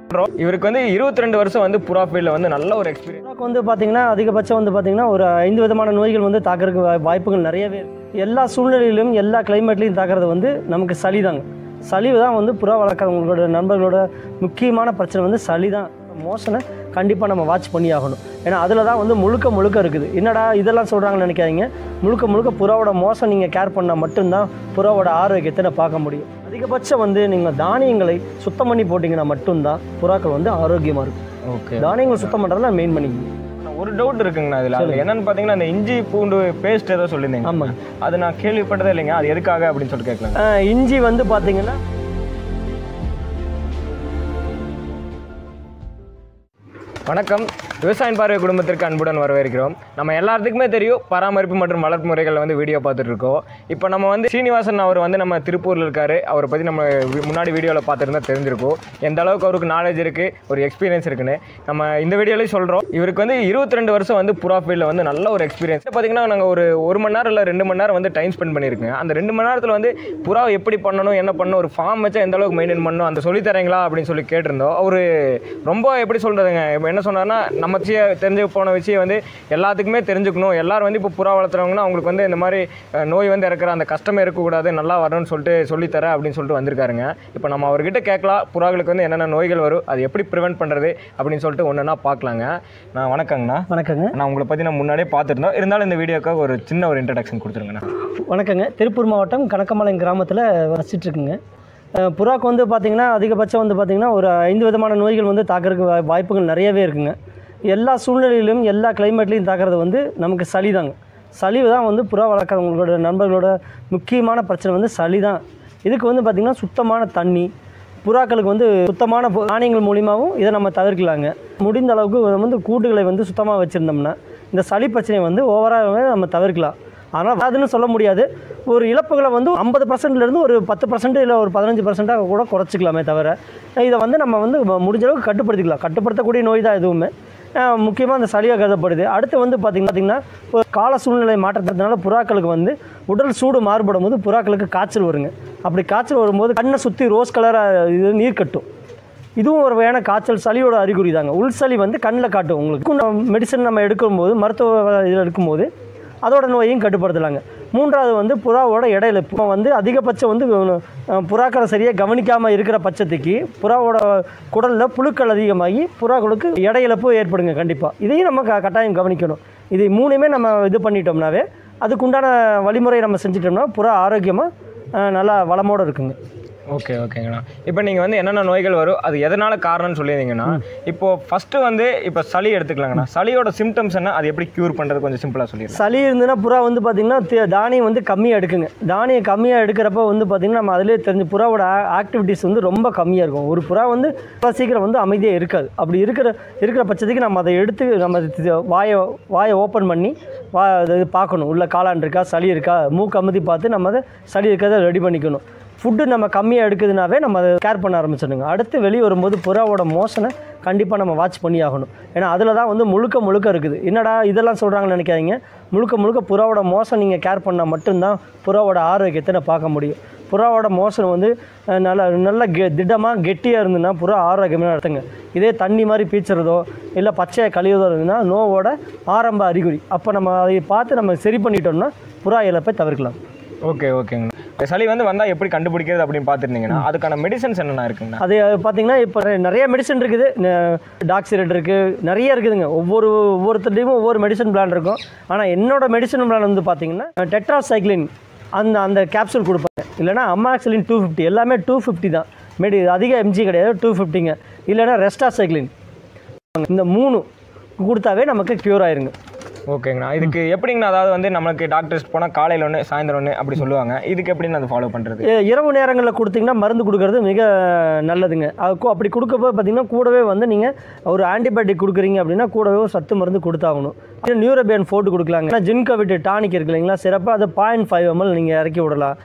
இவருக்கு வந்து இருபத்தி ரெண்டு வருஷம் வந்து புறா ஃபீல்டில் வந்து நல்ல ஒரு எக்ஸ்பீரியன்ஸ் புறாக்கு வந்து பார்த்தீங்கன்னா அதிகபட்சம் வந்து பார்த்தீங்கன்னா ஒரு ஐந்து விதமான நோய்கள் வந்து தாக்கறதுக்கு வாய்- வாய்ப்புகள் நிறையவே இருக்கு எல்லா சூழ்நிலையிலும் எல்லா கிளைமேட்லையும் தாக்குறது வந்து நமக்கு சளி தாங்க சளி தான் வந்து புறா வளர்க்குறவங்களோட நண்பர்களோட முக்கியமான பிரச்சனை வந்து சளி தான் மோஷனை கண்டிப்பாக நம்ம வாட்ச் பண்ணி ஆகணும் ஏன்னா அதில் தான் வந்து முழுக்க முழுக்க இருக்குது என்னடா இதெல்லாம் சொல்கிறாங்கன்னு நினைக்காதீங்க முழுக்க முழுக்க புறாவோட மோசம் நீங்கள் கேர் பண்ணால் மட்டும்தான் புறாவோட ஆரோக்கியத்தை நான் பார்க்க முடியும் அதிகபட்சம் வந்து நீங்கள் தானியங்களை சுத்தம் பண்ணி போட்டிங்கன்னா மட்டும்தான் புறாக்கள் வந்து ஆரோக்கியமாக இருக்கும் ஓகே தானியங்களை சுத்தம் பண்ணுறதுல மெயின் பண்ணிக்கணும் ஒரு டவுட் இருக்குங்கண்ணா இதில் அதில் என்னன்னு பார்த்தீங்கன்னா அந்த இஞ்சி பூண்டு பேஸ்ட் ஏதோ சொல்லியிருந்தீங்க ஆமாங்க அது நான் கேள்விப்பட்டதே இல்லைங்க அது எதுக்காக அப்படின்னு சொல்லிட்டு கேட்கலாம் ஆஹ் இஞ்சி வந்து பார்த்தீங்கன்னா வணக்கம் விவசாயம் பார்வை குடும்பத்திற்கு அன்புடன் வரவேற்கிறோம் நம்ம எல்லாத்துக்குமே தெரியும் பராமரிப்பு மற்றும் வளர்ப்பு முறைகளில் வந்து வீடியோ பார்த்துட்டு இருக்கோம் இப்போ நம்ம வந்து சீனிவாசன் அவர் வந்து நம்ம திருப்பூரில் இருக்காரு அவரை பற்றி நம்ம வி- முன்னாடி வீடியோவில் பார்த்துருந்தா தெரிஞ்சிருக்கும் எந்த அளவுக்கு அவருக்கு நாலேஜ் இருக்குது ஒரு எக்ஸ்பீரியன்ஸ் இருக்குன்னு நம்ம இந்த வீடியோலையும் சொல்கிறோம் இவருக்கு வந்து இருபத்தி ரெண்டு வருஷம் வந்து புறா ஃபீல்டில் வந்து நல்ல ஒரு எக்ஸ்பீரியன்ஸ் பார்த்தீங்கன்னா நாங்கள் ஒரு ஒரு மணி நேரம் இல்லை ரெண்டு மணி நேரம் வந்து டைம் ஸ்பெண்ட் பண்ணியிருக்கேன் அந்த ரெண்டு மணி நேரத்தில் வந்து புறா எப்படி பண்ணணும் என்ன பண்ணணும் ஒரு ஃபார்ம் வச்சா எந்த அளவுக்கு மெயின்டைன் பண்ணணும் அந்த சொல்லித் தரீங்களா அப்படின்னு சொல்லி கேட்டிருந்தோம் அவர் ரொம்ப எப்படி சொல்கிறதுங்க இப்போ என்ன சொன்னார்னா நம்ம விஷயம் தெரிஞ்சு போன விஷயம் வந்து எல்லாத்துக்குமே தெரிஞ்சுக்கணும் எல்லாரும் வந்து இப்போ புறா வளர்த்துறவங்கன்னா அவங்களுக்கு வந்து இந்த மாதிரி அஹ், நோய் வந்து இறக்குற அந்த கஷ்டமே இருக்கக்கூடாது நல்லா வரணும்னு சொல்லிட்டு சொல்லித்தரேன் அப்படின்னு சொல்லிட்டு வந்திருக்காருங்க இப்போ நம்ம அவர்கிட்ட கேட்கலாம் புறாக்களுக்கு வந்து என்னென்ன நோய்கள் வரும் அது எப்படி ப்ரிவென்ட் பண்ணுறது அப்படின்னு சொல்லிட்டு ஒன்றுனா பார்க்கலாங்க நான் வணக்கங்கண்ணா வணக்கங்க நான் உங்களை பற்றி நான் முன்னாடியே பார்த்துருந்தோம் இருந்தாலும் இந்த வீடியோக்காக ஒரு சின்ன ஒரு இன்ட்ரடக்ஷன் கொடுத்துருங்கண்ணா வணக்கங்க திருப்பூர் மாவட்டம் கணக்கம்பாளையம் கிராமத்தில் வசிச்சிட்ருக்குங்க புறாக்கு வந்து பார்த்திங்கன்னா அதிகபட்சம் வந்து பார்த்திங்கன்னா ஒரு ஐந்து விதமான நோய்கள் வந்து தாக்கறதுக்கு வாய்- வாய்ப்புகள் நிறையவே இருக்குங்க எல்லா சூழ்நிலையிலும் எல்லா கிளைமேட்லையும் தாக்குறது வந்து நமக்கு சளி தாங்க சளி தான் வந்து புறா வளர்க்குறவங்களோட நண்பர்களோட முக்கியமான பிரச்சனை வந்து சளி தான் இதுக்கு வந்து பார்த்திங்கன்னா சுத்தமான தண்ணி புறாக்களுக்கு வந்து சுத்தமான பு- தானியங்கள் மூலியமாகவும் இதை நம்ம தவிர்க்கலாங்க முடிந்த அளவுக்கு வந்து கூட்டுகளை வந்து சுத்தமாக வச்சுருந்தோம்னா இந்த சளி பிரச்சனையை வந்து ஓவராக நம்ம தவிர்க்கலாம் ஆனால் அதுன்னு சொல்ல முடியாது ஒரு இழப்புகளை வந்து ஐம்பது பர்சன்ட்லேருந்து ஒரு பத்து பர்சன்ட் இல்லை ஒரு பதினஞ்சு பர்சன்ட்டாக கூட குறைச்சிக்கலாமே தவிர இதை வந்து நம்ம வந்து ம- முடிஞ்ச அளவுக்கு கட்டுப்படுத்திக்கலாம் கட்டுப்படுத்தக்கூடிய நோய் தான் எதுவுமே முக்கியமாக அந்த சளியாக கருதப்படுது அடுத்து வந்து பார்த்திங்கன்னா பார்த்திங்கன்னா இப்போ கால சூழ்நிலை மாற்றத்தினால புறாக்களுக்கு வந்து உடல் சூடு மாறுபடும் போது புறாக்களுக்கு காய்ச்சல் வருங்க அப்படி காய்ச்சல் வரும்போது கண்ணை சுற்றி ரோஸ் கலராக இது நீர் கட்டும் இதுவும் ஒரு வகையான காய்ச்சல் சளியோட அறிகுறி தாங்க உள் சளி வந்து கண்ணில் காட்டும் உங்களுக்கு மெடிசன் நம்ம எடுக்கும்போது மருத்துவ இதில் எடுக்கும்போது அதோட நோயையும் கட்டுப்படுத்தலாங்க மூன்றாவது வந்து புறாவோட இடையில இப்போ வந்து அதிகபட்சம் வந்து அஹ், புறாக்களை சரியாக கவனிக்காமல் இருக்கிற பட்சத்துக்கு புறாவோட குடலில் புழுக்கள் அதிகமாகி புறாக்களுக்கு எடை இழப்பு ஏற்படுங்க கண்டிப்பாக இதையும் நம்ம க கட்டாயம் கவனிக்கணும் இது மூணுமே நம்ம இது பண்ணிட்டோம்னாவே அதுக்குண்டான வழிமுறை நம்ம செஞ்சிட்டோம்னா புறா ஆரோக்கியமாக நல்லா வளமோடு இருக்குங்க ஓகே ஓகேங்கண்ணா இப்போ நீங்கள் வந்து என்னென்ன நோய்கள் வரும் அது எதனால் காரணம்னு சொல்லியிருந்தீங்கன்னா இப்போ ஃபஸ்ட்டு வந்து இப்போ சளி எடுத்துக்கலாங்கண்ணா சளியோட சிம்டம்ஸ் என்ன அது எப்படி க்யூர் பண்ணுறது கொஞ்சம் சிம்பிளாக சொல்லிடலாம் சளி இருந்ததுன்னா புறா வந்து பார்த்திங்கன்னா தி- தானியம் வந்து கம்மியாக எடுக்குங்க தானியம் கம்மியாக எடுக்கிறப்ப வந்து பார்த்திங்கன்னா நம்ம அதிலே தெரிஞ்சு புறாவோட ஆக்டிவிட்டீஸ் வந்து ரொம்ப கம்மியாக இருக்கும் ஒரு புறா வந்து அவ்வளோ சீக்கிரம் வந்து அமைதியாக இருக்காது அப்படி இருக்கிற இருக்கிற பட்சத்துக்கு நம்ம அதை எடுத்து நம்ம அது தி- வாயை வாயை ஓப்பன் பண்ணி வா அது பார்க்கணும் உள்ள காளான் இருக்கா சளி இருக்கா மூக்கு அமுதி பார்த்து நம்ம அதை சளி இருக்கிறத ரெடி பண்ணிக்கணும் ஃபுட்டு நம்ம கம்மியாக எடுக்குதுனாவே நம்ம அதை கேர் பண்ண ஆரம்பிச்சிடுங்க அடுத்து வெளியே வரும்போது புறாவோட மோஷனை கண்டிப்பாக நம்ம வாட்ச் பண்ணி ஆகணும் ஏன்னா அதில் தான் வந்து முழுக்க முழுக்க இருக்குது என்னடா இதெல்லாம் சொல்கிறாங்கன்னு நினைக்காதீங்க முழுக்க முழுக்க புறாவோட மோசம் நீங்கள் கேர் பண்ணால் மட்டும்தான் புறாவோட ஆரோக்கியத்தை நான் பார்க்க முடியும் புறாவோட மோசம் வந்து அஹ், நல்ல நல்ல கெ திடமாக கெட்டியாக இருந்ததுன்னா புறா ஆரோக்கியமாக நடத்துங்க இதே தண்ணி மாதிரி பீச்சுறதோ இல்லை பச்சையை கழிவுதோ இருந்ததுன்னா நோவோட ஆரம்ப அறிகுறி அப்போ நம்ம அதை பார்த்து நம்ம சரி பண்ணிட்டோம்னா புறா இழப்பை தவிர்க்கலாம் ஓகே ஓகேங்கண்ணா இந்த சளி வந்து வந்தால் எப்படி கண்டுபிடிக்கிறது அப்படின்னு பார்த்துருந்தீங்கன்னா அதுக்கான மெடிசன்ஸ் என்னென்ன இருக்குங்கண்ணா அது பார்த்தீங்கன்னா இப்போ நிறைய மெடிசன் இருக்குது டாக்ஸிரேட் இருக்குது நிறைய இருக்குதுங்க ஒவ்வொரு ஒவ்வொருத்தர்டையும் ஒவ்வொரு மெடிசன் பிளான் இருக்கும் ஆனால் என்னோட மெடிசன் பிளான் வந்து பார்த்தீங்கன்னா டெட்ராசைக்ளின் அந்த அந்த கேப்சூல் கொடுப்பாங்க இல்லைனா அம்மாக்சிலின் டூ ஃபிஃப்டி எல்லாமே டூ ஃபிஃப்டி தான் மெடி அதிக எம்ஜி கிடையாது டூ ஃபிஃப்டிங்க இல்லைனா ரெஸ்டாசைக்ளின் இந்த மூணு கொடுத்தாவே நமக்கு க்யூர் ஆயிருங்க ஓகேங்கண்ணா இதுக்கு எப்படிங்கண்ணா அதாவது வந்து நம்மளுக்கு டாக்டர்ஸ் போனால் காலையில் ஒன்று சாயந்தரம் ஒன்று அப்படி சொல்லுவாங்க இதுக்கு எப்படின்னு அதை ஃபாலோ பண்ணுறது இ- இரவு நேரங்களில் கொடுத்தீங்கன்னா மருந்து கொடுக்கறது மிக நல்லதுங்க அது கு- அப்படி கொடுக்கப்போ பார்த்தீங்கன்னா கூடவே வந்து நீங்கள் ஒரு ஆன்டிபயோட்டிக் கொடுக்குறீங்க அப்படின்னா கூடவே ஒரு சத்து மருந்து கொடுத்தாகணும் நியூரோபியன் ஃபோர்டு கொடுக்கலாங்க ஜின்கோவிட் டானிக் இருக்கு இல்லைங்களா சிறப்பாக அதை பாயிண்ட் ஃபைவ் எம்எல் நீங்கள் இறக்கி விடலாம்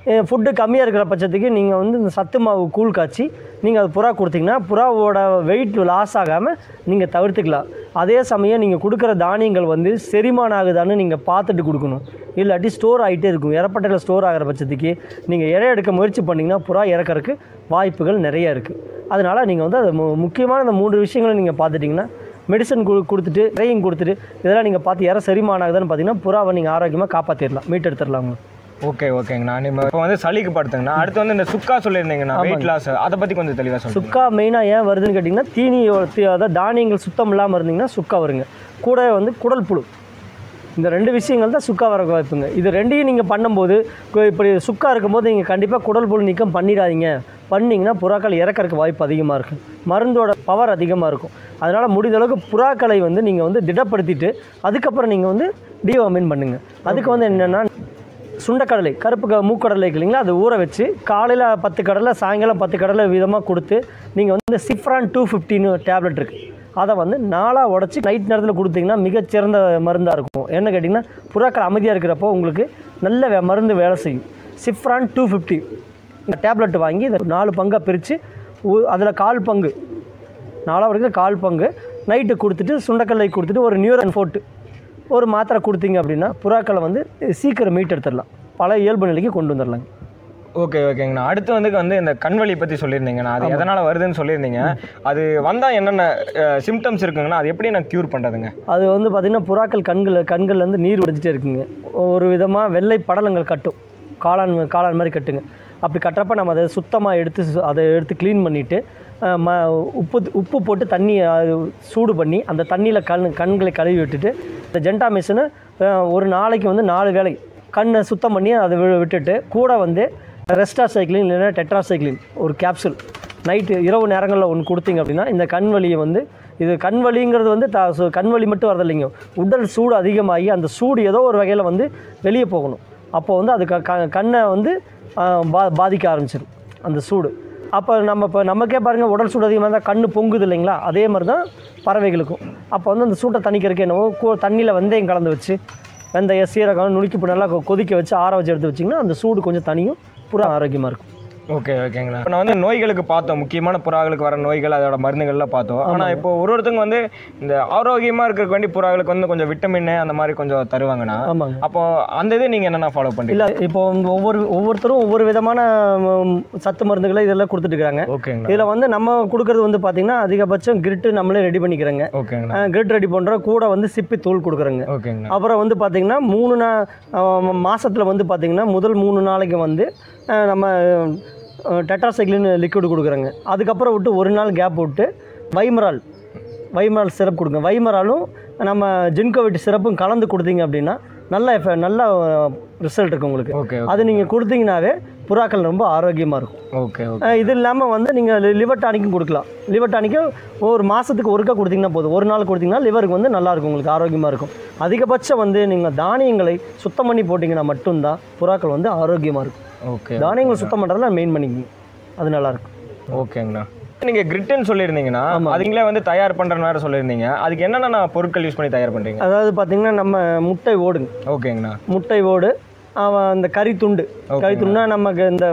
ஃபுட்டு கம்மியாக இருக்கிற பட்சத்துக்கு நீங்கள் வந்து இந்த சத்து மாவு கூழ் காய்ச்சி நீங்கள் அது புறா கொடுத்தீங்கன்னா புறாவோட வெயிட் லாஸ் ஆகாமல் நீங்கள் தவிர்த்துக்கலாம் அதே சமயம் நீங்கள் கொடுக்குற தானியங்கள் வந்து செரிமானம் ஆகுதான்னு நீங்கள் பார்த்துட்டு கொடுக்கணும் இல்லாட்டி ஸ்டோர் ஆகிட்டே இருக்கும் இறப்பட்டையில் ஸ்டோர் ஆகிற பட்சத்துக்கு நீங்கள் இறை எடுக்க முயற்சி பண்ணிங்கன்னா புறா இறக்கறதுக்கு வாய்ப்புகள் நிறைய இருக்குது அதனால் நீங்கள் வந்து அது மு- முக்கியமான இந்த மூன்று விஷயங்களை நீங்கள் பார்த்துட்டிங்கன்னா மெடிசன் கொடு கொடுத்துட்டு இறையும் கொடுத்துட்டு இதெல்லாம் நீங்கள் பார்த்து இற செரிமானம் ஆகுதான்னு பார்த்தீங்கன்னா புறாவை நீங்கள் ஆரோக்கியமாக காப்பாற்றிடலாம் மீட் எடுத்துடலாம் உங்களுக்கு ஓகே ஓகேங்கண்ணா நம்ம இப்போ வந்து சளிக்கு படுத்துங்கண்ணா அடுத்து வந்து இந்த சுக்கா சொல்லியிருந்தீங்கண்ணா வெயிட் லாஸ் அதை பற்றி கொஞ்சம் தெளிவாக சொல்லுங்கள் சுக்கா மெயினாக ஏன் வருதுன்னு கேட்டிங்கன்னா தீனி தி- அதாவது தானியங்கள் சுத்தம் இல்லாமல் இருந்தீங்கன்னா சுக்கா வருங்க கூட வந்து குடல் புழு இந்த ரெண்டு விஷயங்கள் தான் சுக்கா வர வாய்ப்புங்க இது ரெண்டையும் நீங்கள் பண்ணும்போது கு- இப்படி சுக்கா இருக்கும்போது நீங்கள் கண்டிப்பாக குடல் புழு நீக்கம் பண்ணிடாதீங்க பண்ணிங்கன்னா புறாக்கள் இறக்கறதுக்கு வாய்ப்பு அதிகமாக இருக்கும் மருந்தோட பவர் அதிகமாக இருக்கும் அதனால் முடிந்த அளவுக்கு புறாக்களை வந்து நீங்கள் வந்து திடப்படுத்திட்டு அதுக்கப்புறம் நீங்கள் வந்து டிவாமின் பண்ணுங்கள் அதுக்கு வந்து என்னென்னா சுண்டக்கடலை கருப்பு க மூக்கடலை இருக்கு இல்லைங்களா அது ஊற வச்சு காலையில் பத்து கடலை சாயங்காலம் பத்து கடலை விதமாக கொடுத்து நீங்கள் வந்து சிஃப்ரான் டூ ஃபிஃப்டின்னு டேப்லெட் இருக்குது அதை வந்து நாளாக உடச்சி நைட் நேரத்தில் கொடுத்தீங்கன்னா மிகச்சிறந்த மருந்தாக இருக்கும் என்ன கேட்டிங்கன்னா புறாக்கள் அமைதியாக இருக்கிறப்போ உங்களுக்கு நல்ல வே- மருந்து வேலை செய்யும் சிஃப்ரான் டூ ஃபிஃப்டி இந்த டேப்லெட் வாங்கி இதை நாலு பங்காக பிரித்து அதில் கால் பங்கு நாலாவது வரைக்கும் கால் பங்கு நைட்டு கொடுத்துட்டு சுண்டக்கல்லை கொடுத்துட்டு ஒரு நியூரன் ஃபோர்ட்டு ஒரு மாத்திரை கொடுத்தீங்க அப்படின்னா புறாக்களை வந்து சீக்கிரம் மீட் எடுத்துடலாம் பல இயல்பு நிலைக்கு கொண்டு வந்துடலாங்க ஓகே ஓகேங்கண்ணா அடுத்து வந்து வந்து இந்த கண்வலி பற்றி சொல்லியிருந்தீங்கண்ணா அது எதனால் வருதுன்னு சொல்லியிருந்தீங்க அது வந்தால் என்னென்ன சிம்டம்ஸ் இருக்குங்கண்ணா அது எப்படி நான் க்யூர் பண்ணுறதுங்க அது வந்து பார்த்திங்கன்னா புறாக்கள் கண்கள் கண்கள்லேருந்து நீர் உடைஞ்சிட்டே இருக்குங்க ஒரு விதமாக வெள்ளை படலங்கள் கட்டும் காளான் காளான் மாதிரி கட்டுங்க அப்படி கட்டுறப்ப நம்ம அதை சுத்தமாக எடுத்து சு- அதை எடுத்து க்ளீன் பண்ணிவிட்டு ம உப்பு உப்பு போட்டு தண்ணி அது சூடு பண்ணி அந்த தண்ணியில் கண் கண்களை கழுவி விட்டுட்டு இந்த ஜென்டா மிஷினை ஒரு நாளைக்கு வந்து நாலு வேளை கண்ணை சுத்தம் பண்ணி அதை வி- விட்டுட்டு கூட வந்து ரெஸ்டா சைக்ளின் இல்லைன்னா டெட்ரா சைக்ளின் ஒரு கேப்சூல் நைட்டு இரவு நேரங்களில் ஒன்று கொடுத்தீங்க அப்படின்னா இந்த கண் வலியை வந்து இது கண் வலிங்கிறது வந்து த சு- கண் வலி மட்டும் வரது இல்லைங்க உடல் சூடு அதிகமாகி அந்த சூடு ஏதோ ஒரு வகையில் வந்து வெளியே போகணும் அப்போ வந்து அது க க- கண்ணை வந்து ஆ, பா பாதிக்க ஆரம்பிச்சிடும் அந்த சூடு அப்போ நம்ம இப்போ நமக்கே பாருங்கள் உடல் சூடு அதிகமாக இருந்தால் கண்ணு பொங்குது இல்லைங்களா அதே மாதிரி தான் பறவைகளுக்கும் அப்போ வந்து அந்த சூட்டை தணிக்கிறதுக்கு என்னவோ கூ தண்ணியில் வெந்தயம் கலந்து வச்சு வெந்தயம் சீரகம் நுணுக்கி நல்லா கொ- கொதிக்க வச்சு ஆற வச்சு எடுத்து வச்சிங்கன்னா அந்த சூடு கொஞ்சம் தனியும் புறா ஆரோக்கியமாக இருக்கும் ஓகே ஓகேங்கண்ணா இப்போ நான் வந்து நோய்களுக்கு பார்த்தோம் முக்கியமான புறாக்களுக்கு வர நோய்கள் அதோட மருந்துகள்லாம் பார்த்தோம் ஆனால் இப்போ ஒரு ஒருத்தவங்க வந்து இந்த ஆரோக்கியமாக இருக்கிறதுக்கு வேண்டி புறாக்களுக்கு வந்து கொஞ்சம் விட்டமின் அந்த மாதிரி கொஞ்சம் தருவாங்கண்ணா ஆமாங்க அப்போ அந்த இது நீங்கள் என்னென்ன ஃபாலோ பண்ணுறீங்க இல்லை இப்போ வந்து ஒவ்வொரு ஒவ்வொருத்தரும் ஒவ்வொரு விதமான ம், சத்து மருந்துகளை இதெல்லாம் கொடுத்துட்டு இருக்காங்க ஓகேங்கண்ணா இதில் வந்து நம்ம கொடுக்கறது வந்து பார்த்திங்கன்னா அதிகபட்சம் கிரிட்டு நம்மளே ரெடி பண்ணிக்கிறோங்க ஓகேங்கண்ணா கிரிட் ரெடி பண்ணுற கூட வந்து சிப்பி தூள் கொடுக்குறோங்க ஓகேங்கண்ணா அப்புறம் வந்து பார்த்திங்கன்னா மூணு நா மாதத்தில் வந்து பார்த்திங்கன்னா முதல் மூணு நாளைக்கு வந்து அஹ், நம்ம டெட்ராசைக்ளின் லிக்விட் கொடுக்குறோங்க அதுக்கப்புறம் விட்டு ஒரு நாள் கேப் விட்டு வைமரால் வைமரால் சிரப் கொடுங்க வைமராலும் நம்ம ஜின்கோவிட் சிரப்பும் கலந்து கொடுத்தீங்க அப்படின்னா நல்ல எஃப- நல்ல ரிசல்ட் இருக்கும் உங்களுக்கு ஓகே அது நீங்கள் கொடுத்தீங்கன்னாவே புறாக்கள் ரொம்ப ஆரோக்கியமாக இருக்கும் ஓகே ஓகே அஹ் இது இல்லாமல் வந்து நீங்கள் லிவர் டானிக்கும் கொடுக்கலாம் லிவர் டானிக்கும் ஒரு மாதத்துக்கு ஒருக்கா கொடுத்தீங்கன்னா போதும் ஒரு நாள் கொடுத்தீங்கன்னா லிவருக்கு வந்து நல்லா இருக்கும் உங்களுக்கு ஆரோக்கியமாக இருக்கும் அதிகபட்சம் வந்து நீங்கள் தானியங்களை சுத்தம் பண்ணி போட்டிங்கன்னா மட்டும்தான் புறாக்கள் வந்து ஆரோக்கியமாக இருக்கும் ஓகே தானியங்கள் சுத்தம் பண்ணுறதுல மெயின் பண்ணிக்கங்க அது நல்லாயிருக்கும் ஓகேங்கண்ணா நீங்கள் கிரிட்டுன்னு சொல்லியிருந்தீங்கன்னா அதுங்களே வந்து தயார் பண்ணுறன்னு வேறு சொல்லியிருந்தீங்க அதுக்கு என்னென்ன பொருட்கள் யூஸ் பண்ணி தயார் பண்ணுறீங்க அதாவது பார்த்திங்கன்னா நம்ம முட்டை ஓடுங்க ஓகேங்கண்ணா முட்டை ஓடு அவன் அந்த கறித்துண்டு கறித்துண்டுனா நமக்கு இந்த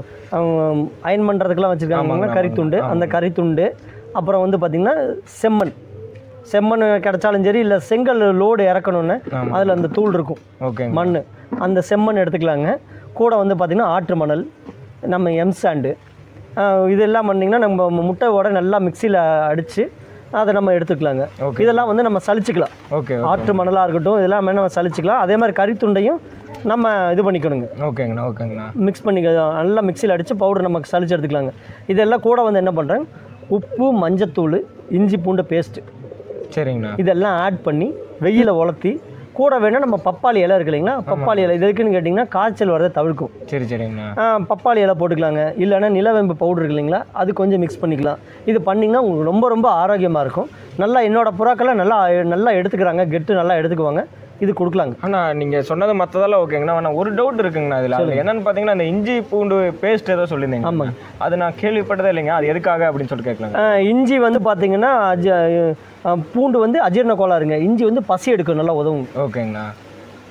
அயன் பண்ணுறதுக்கெல்லாம் வச்சுருக்காங்க கறித்துண்டு அந்த கறித்துண்டு அப்புறம் வந்து பார்த்திங்கன்னா செம்மண் செம்மண் கிடைச்சாலும் சரி இல்லை செங்கல் லோடு இறக்கணுன்னு அதில் அந்த தூள் இருக்கும் ஓகேங்க மண் அந்த செம்மண் எடுத்துக்கலாங்க கூட வந்து பார்த்திங்கன்னா ஆற்று மணல் நம்ம எம் சாண்டு இதெல்லாம் பண்ணிங்கன்னா நம்ம முட்டையோட நல்லா மிக்சியில் அடித்து அதை நம்ம எடுத்துக்கலாங்க Okay. இதெல்லாம் வந்து நம்ம சலிச்சுக்கலாம் ஓகே ஆற்று மணலாக இருக்கட்டும் இதெல்லாம் நம்ம சலிச்சுக்கலாம் அதே மாதிரி கறித்துண்டையும் நம்ம இது பண்ணிக்கணுங்க ஓகேங்கண்ணா ஓகேங்கண்ணா மிக்ஸ் பண்ணி நல்லா மிக்சியில் அடித்து பவுடர் நமக்கு சலிச்சு எடுத்துக்கலாங்க இதெல்லாம் கூட வந்து என்ன பண்ணுறேன் உப்பு மஞ்சத்தூள் இஞ்சி பூண்டு பேஸ்ட்டு சரிங்கண்ணா இதெல்லாம் ஆட் பண்ணி வெயில உலர்த்தி கூட வேணால் நம்ம பப்பாளி இலை இருக்கு இல்லைங்களா பப்பாளி இலை இது எதுக்குன்னு கேட்டிங்கன்னா காய்ச்சல் வரதை தவிர்க்கும் சரி சரிங்கண்ணா ஆ, பப்பாளி இலை போட்டுக்கலாங்க இல்லைன்னா நிலவேம்பு பவுடர் இருக்கு இல்லைங்களா அது கொஞ்சம் மிக்ஸ் பண்ணிக்கலாம் இது பண்ணிங்கன்னா உங்களுக்கு ரொம்ப ரொம்ப ஆரோக்கியமாக இருக்கும் நல்லா என்னோட புறாக்களை நல்லா நல்லா எடுத்துக்கிறாங்க கெட்டு நல்லா எடுத்துக்குவாங்க இது கொடுக்கலாங்க அண்ணா நீங்கள் சொன்னது மற்றதெல்லாம் ஓகேங்கண்ணா ஆனால் ஒரு டவுட் இருக்குங்கண்ணா இதில் அதில் என்னன்னு பார்த்தீங்கன்னா அந்த இஞ்சி பூண்டு பேஸ்ட் ஏதோ சொல்லியிருந்தீங்க ஆமாங்க. அது நான் கேள்விப்பட்டதே இல்லைங்க அது எதுக்காக அப்படின்னு சொல்லிட்டு கேட்கலாங்க ஆ, இஞ்சி வந்து பார்த்தீங்கன்னா அஜ ஆ, பூண்டு வந்து அஜீரண கோளாறுங்க இஞ்சி வந்து பசி எடுக்க நல்லா உதவும் ஓகேங்கண்ணா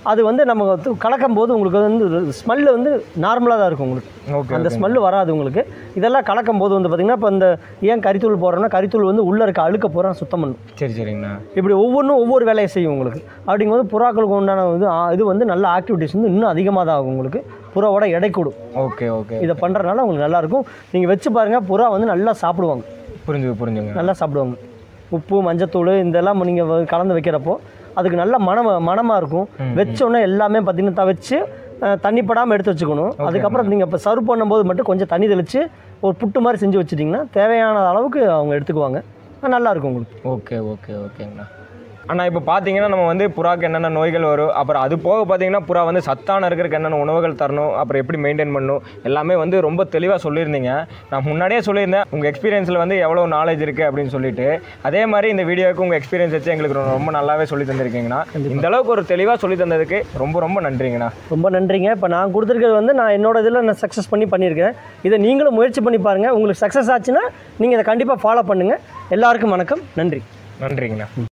அது வந்து நம்ம வந்து கலக்கும் போது உங்களுக்கு வந்து ஸ்மெல்லு வந்து நார்மலாக தான் இருக்கும் உங்களுக்கு ஓகே அந்த ஸ்மெல்லு வராது உங்களுக்கு இதெல்லாம் கலக்கும் போது வந்து பார்த்திங்கன்னா இப்போ இந்த ஏன் கறித்தூள் போடுறோம்னா கறித்தூள் வந்து உள்ளே இருக்க அழுக்க பூரா சுத்தம் பண்ணும் சரி சரிங்கண்ணா இப்படி ஒவ்வொன்றும் ஒவ்வொரு வேலையை செய்யும் உங்களுக்கு அப்படிங்கும்போது புறாக்களுக்கு உண்டான இது ஆ, இது வந்து நல்ல ஆக்டிவிட்டிஸ் வந்து இன்னும் அதிகமாக தான் ஆகும் உங்களுக்கு புறாவோட எடை கூடும் ஓகே ஓகே இதை பண்ணுறதுனால உங்களுக்கு நல்லாயிருக்கும் நீங்கள் வச்சு பாருங்கள் புறா வந்து நல்லா சாப்பிடுவாங்க புரிஞ்சுது புரிஞ்சுங்க நல்லா சாப்பிடுவாங்க உப்பு மஞ்சத்தூள் இதெல்லாம் நீங்கள் கலந்து வைக்கிறப்போ அதுக்கு நல்ல மனம் மனமாக இருக்கும் வச்சோன்னே எல்லாமே பார்த்தீங்கன்னா தவச்சு அஹ், தண்ணி படாமல் எடுத்து வச்சுக்கணும் அதுக்கப்புறம் நீங்கள் இப்போ சர்வ் பண்ணும்போது மட்டும் கொஞ்சம் தண்ணி தெளித்து ஒரு புட்டு மாதிரி செஞ்சு வச்சிட்டிங்கன்னா தேவையான அளவுக்கு அவங்க எடுத்துக்குவாங்க அஹ், நல்லா இருக்கும் உங்களுக்கு ஓகே ஓகே ஓகேங்கண்ணா அண்ணா இப்போ பார்த்தீங்கன்னா நம்ம வந்து புறாக்கு என்னென்ன நோய்கள் வரும் அப்புறம் அது போக பார்த்தீங்கன்னா புறா வந்து சத்தான இருக்கிறதுக்கு என்னென்ன உணவுகள் தரணும் அப்புறம் எப்படி மெயின்டைன் பண்ணணும் எல்லாமே வந்து ரொம்ப தெளிவாக சொல்லியிருந்தீங்க நான் முன்னாடியே சொல்லியிருந்தேன் உங்கள் எக்ஸ்பீரியன்ஸில் வந்து எவ்வளோ நாலேஜ் இருக்குது அப்படின்னு சொல்லிட்டு அதே மாதிரி இந்த வீடியோவுக்கு உங்கள் எக்ஸ்பீரியன்ஸ் வச்சு எங்களுக்கு ரொம்ப- ரொம்ப நல்லாவே சொல்லி தந்திருக்கீங்கண்ணா இந்த அளவுக்கு ஒரு தெளிவாக சொல்லி தந்ததுக்கு ரொம்ப ரொம்ப நன்றிங்கண்ணா ரொம்ப நன்றிங்க இப்போ நான் கொடுத்துருக்கிறது வந்து நான் என்னோட இதில் நான் சக்ஸஸ் பண்ணி பண்ணியிருக்கேன் இதை நீங்களும் முயற்சி பண்ணி பாருங்கள் உங்களுக்கு சக்ஸஸ் ஆச்சுன்னா நீங்கள் இதை கண்டிப்பாக ஃபாலோ பண்ணுங்கள் எல்லாருக்கும் வணக்கம் நன்றி நன்றிங்கண்ணா